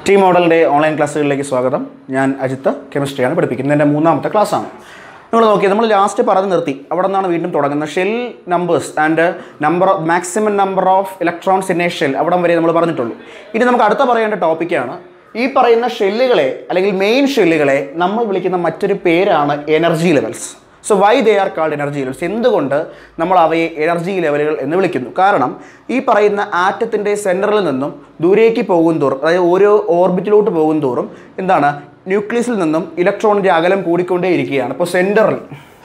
T മോഡലിൻ്റെ online ക്ലാസ്സുകളിലേക്ക് സ്വാഗതം ഞാൻ അജിത്ത് കെമിസ്ട്രിയാണ് പഠിപ്പിക്കുന്നത് എൻ്റെ മൂന്നാമത്തെ ക്ലാസ്സാണ് നിങ്ങൾ നോക്കി നമ്മൾ ലാസ്റ്റ് പറഞ്ഞു നിർത്തി അവിടെ നിന്നാണ് വീണ്ടും തുടങ്ങുന്നത് shell numbers and number maximum number of electrons in a shell അവിടം വരെ നമ്മൾ പറഞ്ഞിട്ടുള്ളൂ ഇനി നമുക്ക് അടുത്ത പറയേണ്ട ടോപ്പിക്കാണ് ഈ പറയുന്ന ഷെല്ലുകളെ അല്ലെങ്കിൽ മെയിൻ ഷെല്ലുകളെ നമ്മൾ വിളിക്കുന്ന മറ്റൊരു പേരാണ് energy levels so why they are called energy levels എന്തുകൊണ്ട് നമ്മൾ അവയെ എനർജി ലെവലുകൾ എന്ന് വിളിക്കുന്നു കാരണം ഈ പറയുന്ന ആറ്റത്തിൻ്റെ സെൻറ്ററിൽ നിന്നും ദൂരേക്ക് പോകും തോറും അതായത് ഓരോ ഓർബിറ്റിലോട്ട് പോകും തോറും എന്താണ് ന്യൂക്ലിയസിൽ നിന്നും ഇലക്ട്രോണിൻ്റെ അകലം കൂടിക്കൊണ്ടേ ഇരിക്കുകയാണ് ഇപ്പോൾ സെൻറ്ററിൽ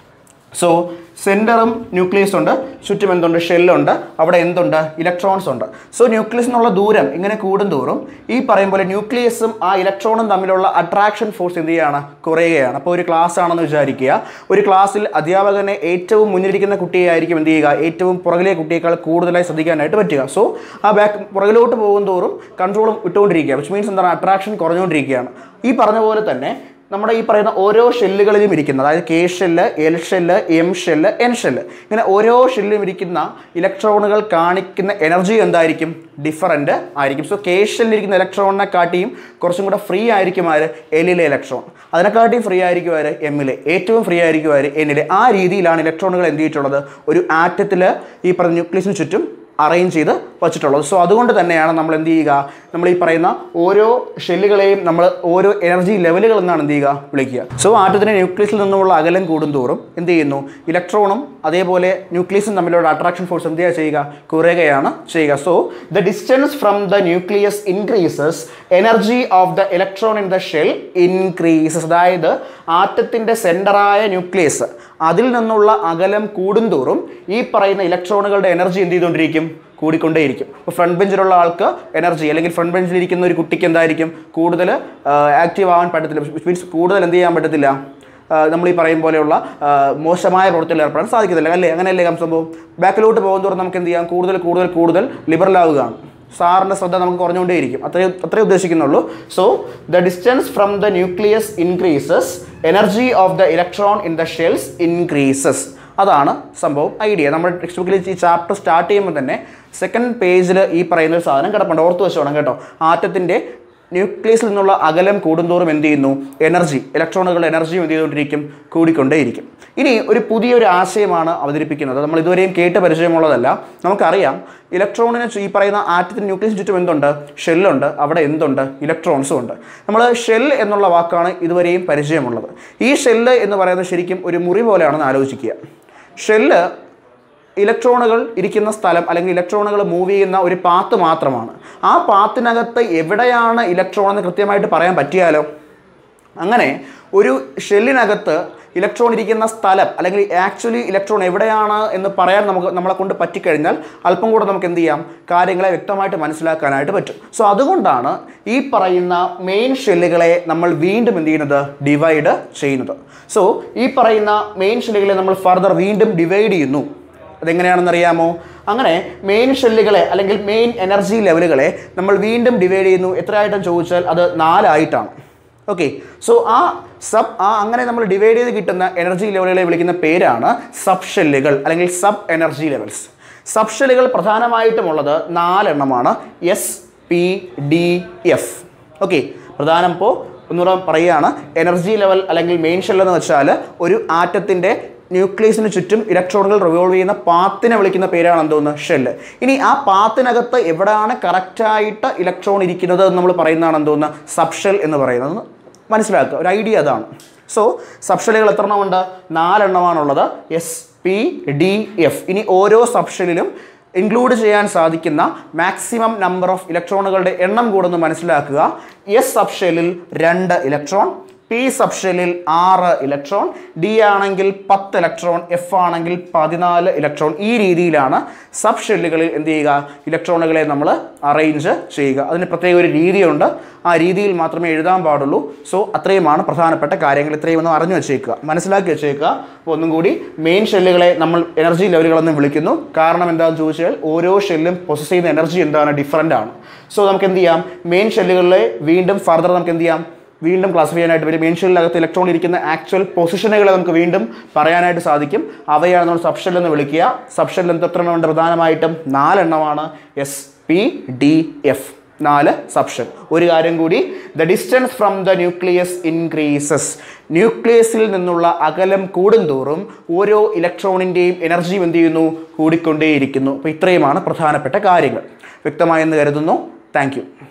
സോ സെൻറ്ററും ന്യൂക്ലിയസ് ഉണ്ട് ചുറ്റും എന്തുണ്ട് ഷെല്ലുണ്ട് അവിടെ എന്തുണ്ട് ഇലക്ട്രോൺസ് ഉണ്ട് സോ ന്യൂക്ലിയസ് എന്നുള്ള ദൂരം ഇങ്ങനെ കൂടുന്തോറും ഈ പറയും പോലെ ന്യൂക്ലിയസും ആ ഇലക്ട്രോണും തമ്മിലുള്ള അട്രാക്ഷൻ ഫോഴ്സ് എന്ത് ചെയ്യുകയാണ് കുറയുകയാണ് അപ്പോൾ ഒരു ക്ലാസ് ആണെന്ന് വിചാരിക്കുക ഒരു ക്ലാസ്സിൽ അധ്യാപകനെ ഏറ്റവും മുന്നിലിരിക്കുന്ന കുട്ടിയായിരിക്കും എന്ത് ചെയ്യുക ഏറ്റവും പുറകിലെ കുട്ടിയേക്കാൾ കൂടുതലായി ശ്രദ്ധിക്കാനായിട്ട് പറ്റുക സോ ആ ബാക്ക് പുറകിലോട്ട് പോകും തോറും കൺട്രോളും വിട്ടുകൊണ്ടിരിക്കുക വിച്ച് മീൻസ് എന്താണ് അട്രാക്ഷൻ കുറഞ്ഞുകൊണ്ടിരിക്കുകയാണ് ഈ പറഞ്ഞ പോലെ തന്നെ നമ്മുടെ ഈ പറയുന്ന ഓരോ ഷെല്ലുകളിലും ഇരിക്കുന്ന അതായത് K shell L shell M shell N shell ഇങ്ങനെ ഓരോ ഷെല്ലിലും ഇരിക്കുന്ന ഇലക്ട്രോണുകൾ കാണിക്കുന്ന എനർജി എന്തായിരിക്കും ഡിഫറൻറ്റ് ആയിരിക്കും സോ കെ ഷെല്ലിരിക്കുന്ന ഇലക്ട്രോണിനെ കാട്ടിയും കുറച്ചും കൂടെ ഫ്രീ ആയിരിക്കും ആര് എല്ലിലെ ഇലക്ട്രോൺ അതിനെക്കാട്ടിയും ഫ്രീ ആയിരിക്കും ആര് എമ്മിലെ ഏറ്റവും ഫ്രീ ആയിരിക്കും ആര് എന്നിലെ ആ രീതിയിലാണ് ഇലക്ട്രോണുകൾ എന്ത് ചെയ്തിട്ടുള്ളത് ഒരു ആറ്റത്തിൽ ഈ പറഞ്ഞ ന്യൂക്ലിയസിന് ചുറ്റും അറേഞ്ച് ചെയ്ത് വച്ചിട്ടുള്ളത് സോ അതുകൊണ്ട് തന്നെയാണ് നമ്മൾ എന്ത് ചെയ്യുക നമ്മൾ ഈ പറയുന്ന ഓരോ ഷെല്ലുകളെയും നമ്മൾ ഓരോ എനർജി ലെവലുകൾ എന്നാണ് എന്ത് ചെയ്യുക വിളിക്കുക സോ ആറ്റത്തിൻ്റെ ന്യൂക്ലിയസിൽ നിന്നുമുള്ള അകലം കൂടുന്തോറും എന്ത് ചെയ്യുന്നു ഇലക്ട്രോണും അതേപോലെ ന്യൂക്ലിയസും തമ്മിലുള്ള അട്രാക്ഷൻ ഫോഴ്സ് എന്ത് ചെയ്യുക ചെയ്യുക കുറയുകയാണ് ചെയ്യുക so the distance from the nucleus increases energy of the electron in the shell increases അതായത് ആറ്റത്തിൻ്റെ സെൻറ്ററായ ന്യൂക്ലിയസ് അതിൽ നിന്നുള്ള അകലം കൂടുന്തോറും ഈ പറയുന്ന ഇലക്ട്രോണുകളുടെ എനർജി എന്ത് ചെയ്തുകൊണ്ടിരിക്കും കൂടിക്കൊണ്ടേയിരിക്കും ഇപ്പോൾ ഫ്രണ്ട് ബെഞ്ചിലുള്ള ആൾക്ക് എനർജി അല്ലെങ്കിൽ ഫ്രണ്ട് ബെഞ്ചിലിരിക്കുന്ന ഒരു കുട്ടിക്ക് എന്തായിരിക്കും കൂടുതൽ ആക്റ്റീവ് ആവാൻ പറ്റത്തില്ല മീൻസ് കൂടുതൽ എന്ത് ചെയ്യാൻ പറ്റത്തില്ല നമ്മൾ ഈ പറയും പോലെയുള്ള ആ, മോശമായ പ്രവൃത്തിയിൽ ഏർപ്പെടാൻ സാധിക്കത്തില്ല അല്ലേ അങ്ങനെയല്ലേ സംഭവം ബാക്കിലോട്ട് പോകുന്നതോറും നമുക്ക് എന്ത് ചെയ്യാം കൂടുതൽ കൂടുതൽ കൂടുതൽ ലിബറൽ ആവുകയാണ് സാറിൻ്റെ ശ്രദ്ധ നമുക്ക് കുറഞ്ഞുകൊണ്ടേയിരിക്കും അത്രയും അത്രേ ഉദ്ദേശിക്കുന്നുള്ളൂ so the distance from the nucleus increases energy of the electron in the shells increases അതാണ് സംഭവം ഐഡിയ നമ്മുടെ ടെക്സ്റ്റ് ബുക്കിൽ ഈ ചാപ്റ്റർ സ്റ്റാർട്ട് ചെയ്യുമ്പോൾ തന്നെ സെക്കൻഡ് പേജിൽ ഈ പറയുന്ന ഒരു സാധനം കിടപ്പുണ്ട് ഓർത്ത് വെച്ചോണം കേട്ടോ ആറ്റത്തിൻ്റെ ന്യൂക്ലിയസിൽ നിന്നുള്ള അകലം കൂടുന്തോറും എന്ത് ചെയ്യുന്നു എനർജി ഇലക്ട്രോണുകളുടെ എനർജിയും എന്ത് ചെയ്തുകൊണ്ടിരിക്കും കൂടിക്കൊണ്ടേയിരിക്കും ഇനി ഒരു പുതിയൊരു ആശയമാണ് അവതരിപ്പിക്കുന്നത് നമ്മൾ ഇതുവരെയും കേട്ട് പരിചയമുള്ളതല്ല നമുക്കറിയാം ഇലക്ട്രോണിന് ചു- ഈ പറയുന്ന ആറ്റത്തിന് ന്യൂക്ലിയസ് ചുറ്റും എന്തുണ്ട് ഷെല്ലുണ്ട് അവിടെ എന്തുണ്ട് ഇലക്ട്രോൺസും ഉണ്ട് നമ്മൾ ഷെൽ എന്നുള്ള വാക്കാണ് ഇതുവരെയും പരിചയമുള്ളത് ഈ ഷെല്ല് എന്ന് പറയുന്നത് ശരിക്കും ഒരു മുറി പോലെയാണെന്ന് ആലോചിക്കുക ഷെല്ല് ഇലക്ട്രോണുകൾ ഇരിക്കുന്ന സ്ഥലം അല്ലെങ്കിൽ ഇലക്ട്രോണുകൾ മൂവ് ചെയ്യുന്ന ഒരു പാത്ത് മാത്രമാണ് ആ പാത്തിനകത്ത് എവിടെയാണ് ഇലക്ട്രോൺ എന്ന് കൃത്യമായിട്ട് പറയാൻ പറ്റിയാലോ അങ്ങനെ ഒരു ഷെല്ലിനകത്ത് ഇലക്ട്രോൺ ഇരിക്കുന്ന സ്ഥലം അല്ലെങ്കിൽ ആക്ച്വലി ഇലക്ട്രോൺ എവിടെയാണ് എന്ന് പറയാൻ നമുക്ക് നമ്മളെ കൊണ്ട് പറ്റിക്കഴിഞ്ഞാൽ അല്പം കൂടെ നമുക്ക് എന്ത് ചെയ്യാം കാര്യങ്ങളെ വ്യക്തമായിട്ട് മനസ്സിലാക്കാനായിട്ട് പറ്റും സോ അതുകൊണ്ടാണ് ഈ പറയുന്ന മെയിൻ ഷെല്ലുകളെ നമ്മൾ വീണ്ടും എന്ത് ചെയ്യുന്നത് ഡിവൈഡ് ചെയ്യുന്നത് സോ ഈ പറയുന്ന മെയിൻ ഷെല്ലുകളെ നമ്മൾ ഫർദർ വീണ്ടും ഡിവൈഡ് ചെയ്യുന്നു അതെങ്ങനെയാണെന്ന് അറിയാമോ അങ്ങനെ മെയിൻ ഷെല്ലുകളെ അല്ലെങ്കിൽ മെയിൻ എനർജി ലെവലുകളെ നമ്മൾ വീണ്ടും ഡിവൈഡ് ചെയ്യുന്നു എത്രയായിട്ടും ചോദിച്ചാൽ അത് നാലായിട്ടാണ് ഓക്കെ സോ ആ സബ് ആ അങ്ങനെ നമ്മൾ ഡിവൈഡ് ചെയ്ത് കിട്ടുന്ന എനർജി ലെവലുകളെ വിളിക്കുന്ന പേരാണ് സബ് ഷെല്ലുകൾ അല്ലെങ്കിൽ സബ് എനർജി ലെവൽസ് സബ് ഷെല്ലുകൾ പ്രധാനമായിട്ടുമുള്ളത് നാലെണ്ണമാണ് S P D F okay പ്രധാനം ഇപ്പോൾ ഒന്നുകൂടെ പറയുകയാണ് എനർജി ലെവൽ അല്ലെങ്കിൽ മെയിൻ ഷെൽ എന്ന് വെച്ചാൽ ഒരു ആറ്റത്തിൻ്റെ ന്യൂക്ലിയസിന് ചുറ്റും ഇലക്ട്രോണുകൾ റിവോൾവ് ചെയ്യുന്ന പാത്തിനെ വിളിക്കുന്ന പേരാണ് എന്തോന്ന് ഷെല്ല് ഇനി ആ പാത്തിനകത്ത് എവിടെയാണ് കറക്റ്റായിട്ട് ഇലക്ട്രോൺ ഇരിക്കുന്നത് എന്ന് നമ്മൾ പറയുന്നതാണ് എന്തോന്ന് സബ്ഷെൽ എന്ന് പറയുന്നത് മനസ്സിലാക്കുക ഒരു ഐഡിയ അതാണ് സോ സബ്ഷെല്ലുകൾ എത്ര എണ്ണമുണ്ട് നാലെണ്ണമാണുള്ളത് എസ് പി ഡി എഫ് ഇനി ഓരോ സബ്ഷെല്ലിലും ഇൻക്ലൂഡ് ചെയ്യാൻ സാധിക്കുന്ന മാക്സിമം നമ്പർ ഓഫ് ഇലക്ട്രോണുകളുടെ എണ്ണം കൂടുന്ന് മനസ്സിലാക്കുക എസ് സബ്ഷെല്ലിൽ രണ്ട് ഇലക്ട്രോൺ പി സബ്ഷെല്ലിൽ ആറ് ഇലക്ട്രോൺ ഡി ആണെങ്കിൽ പത്ത് ഇലക്ട്രോൺ എഫ് ആണെങ്കിൽ പതിനാല് ഇലക്ട്രോൺ ഈ രീതിയിലാണ് സബ് ഷെല്ലുകളിൽ എന്ത് ചെയ്യുക ഇലക്ട്രോണുകളെ നമ്മൾ അറേഞ്ച് ചെയ്യുക അതിന് പ്രത്യേക ഒരു രീതിയുണ്ട് ആ രീതിയിൽ മാത്രമേ എഴുതാൻ പാടുള്ളൂ സോ അത്രയുമാണ് പ്രധാനപ്പെട്ട കാര്യങ്ങൾ ഇത്രയും ഒന്ന് അറിഞ്ഞു വെച്ചേക്കുക മനസ്സിലാക്കി വെച്ചേക്കുക അപ്പോൾ ഒന്നും കൂടി മെയിൻ ഷെല്ലുകളെ നമ്മൾ എനർജി ലെവലുകളെന്ന് വിളിക്കുന്നു കാരണം എന്താണെന്ന് ചോദിച്ചാൽ ഓരോ ഷെല്ലും പൊസസ് ചെയ്യുന്ന എനർജി എന്താണ് ഡിഫറൻ്റ് ആണ് സോ നമുക്ക് എന്ത് ചെയ്യാം മെയിൻ ഷെല്ലുകളിലെ വീണ്ടും ഫർദർ നമുക്ക് എന്ത് ചെയ്യാം വീണ്ടും ക്ലാസിഫൈ ചെയ്യാനായിട്ട് വരും മെയിൻ ഷെല്ലിനകത്ത് ഇലക്ട്രോൺ ഇരിക്കുന്ന ആക്ച്വൽ പൊസിഷനുകളെ നമുക്ക് വീണ്ടും പറയാനായിട്ട് സാധിക്കും അവയാണ് നമ്മൾ സബ്ഷെൽ എന്ന് വിളിക്കുക സബ്ഷെൽ എന്ത് എത്ര എണ്ണം ഉണ്ട് പ്രധാനമായിട്ടും നാലെണ്ണമാണ് എസ് പി ഡി എഫ് നാല് സബ്ഷൻ ഒരു കാര്യം കൂടി the distance from the nucleus increases ന്യൂക്ലിയസിൽ നിന്നുള്ള അകലം കൂടുന്തോറും ഓരോ ഇലക്ട്രോണിൻ്റെയും എനർജിയും എന്ത് ചെയ്യുന്നു കൂടിക്കൊണ്ടേയിരിക്കുന്നു അപ്പോൾ ഇത്രയുമാണ് പ്രധാനപ്പെട്ട കാര്യങ്ങൾ വ്യക്തമായെന്ന് കരുതുന്നു താങ്ക്